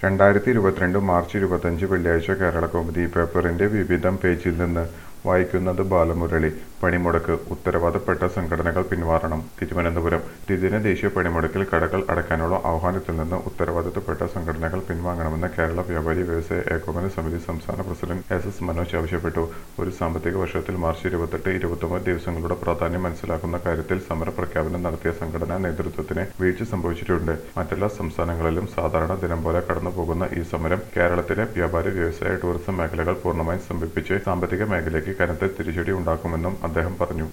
രണ്ടായിരത്തി ഇരുപത്തിരണ്ട് മാർച്ച് ഇരുപത്തഞ്ച് വെള്ളിയാഴ്ച കേരളകൗമുദി പേപ്പറിന്റെ വിവിധം പേജിൽ നിന്ന് വായിക്കുന്നത് ബാലമുരളി പണിമുടക്ക് ഉത്തരവാദപ്പെട്ട സംഘടനകൾ പിന്മാറണം തിരുവനന്തപുരം ദ്വിദിന ദേശീയ പണിമുടക്കിൽ കടകൾ അടയ്ക്കാനുള്ള ആഹ്വാനത്തിൽ നിന്ന് ഉത്തരവാദിത്തപ്പെട്ട സംഘടനകൾ പിൻവാങ്ങണമെന്ന് കേരള വ്യാപാരി വ്യവസായ ഏകോപന സമിതി സംസ്ഥാന പ്രസിഡന്റ് എസ് എസ് മനോജ് ആവശ്യപ്പെട്ടു ഒരു സാമ്പത്തിക വർഷത്തിൽ മാർച്ച് ഇരുപത്തെട്ട് ഇരുപത്തൊമ്പത് ദിവസങ്ങളുടെ പ്രാധാന്യം മനസ്സിലാക്കുന്ന കാര്യത്തിൽ സമരപ്രഖ്യാപനം നടത്തിയ സംഘടനാ നേതൃത്വത്തിന് വീഴ്ച സംഭവിച്ചിട്ടുണ്ട് മറ്റെല്ലാ സംസ്ഥാനങ്ങളിലും സാധാരണ ദിനം പോലെ കടന്നുപോകുന്ന ഈ സമരം കേരളത്തിലെ വ്യാപാരി വ്യവസായ ടൂറിസം മേഖലകൾ പൂർണ്ണമായും സ്തംഭിപ്പിച്ച് സാമ്പത്തിക മേഖലയ്ക്ക് കനത്ത തിരിച്ചടി ഉണ്ടാക്കുമെന്നും അദ്ദേഹം പറഞ്ഞു